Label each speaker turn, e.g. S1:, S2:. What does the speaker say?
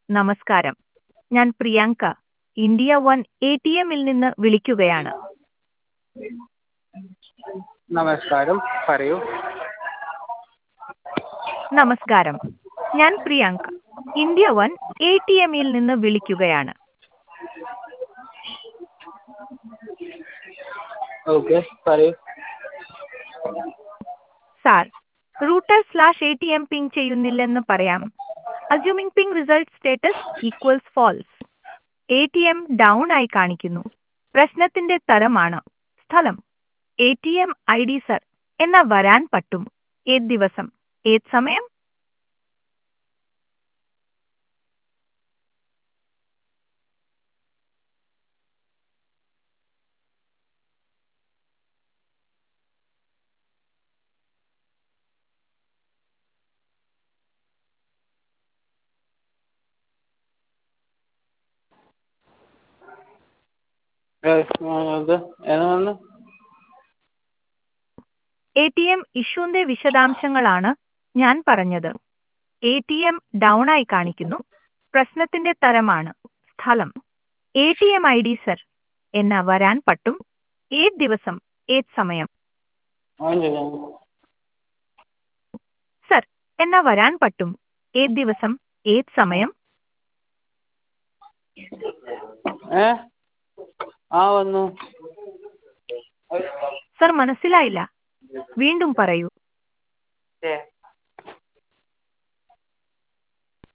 S1: നമസ്കാരം ഞാൻ Priyanka India one A T എമ്മിൽ നിന്ന് വിളിക്കുകയാണ്
S2: നമസ്കാരം പറയൂ
S1: നമസ്കാരം ഞാൻ Priyanka India one A T എമ്മിൽ നിന്ന് വിളിക്കുകയാണ്
S2: ഓക്കെ പറയൂ
S1: sir router slash A T M ping ചെയ്യുന്നില്ലെന്ന് പറയാം assuming ping result status equals false A T M down ആയി കാണിക്കുന്നു പ്രശ്നത്തിന്റെ തരമാണ് സ്ഥലം A T M I D sir എന്ന വരാൻ പറ്റും ഏത് ദിവസം ഏത് സമയം
S2: ഇത് ഏതാണ്
S1: എ ടി എം ഇഷ്യൂന്റെ വിശദാംശങ്ങളാണ് ഞാൻ പറഞ്ഞത് എ ടി എം ഡൗൺ ആയി കാണിക്കുന്നു പ്രശ്നത്തിന്റെ തരമാണ് സ്ഥലം A T M I D sir എന്ന വരാൻ പറ്റും ഏത് ദിവസം ഏത് സമയം
S2: ഓൺ ചെയ്യാം
S1: സർ എന്ന വരാൻ പറ്റും ഏത് ദിവസം ഏത് സമയം
S2: ഏ ആ വന്നു
S1: സർ മനസ്സിലായില്ല വീണ്ടും പറയൂ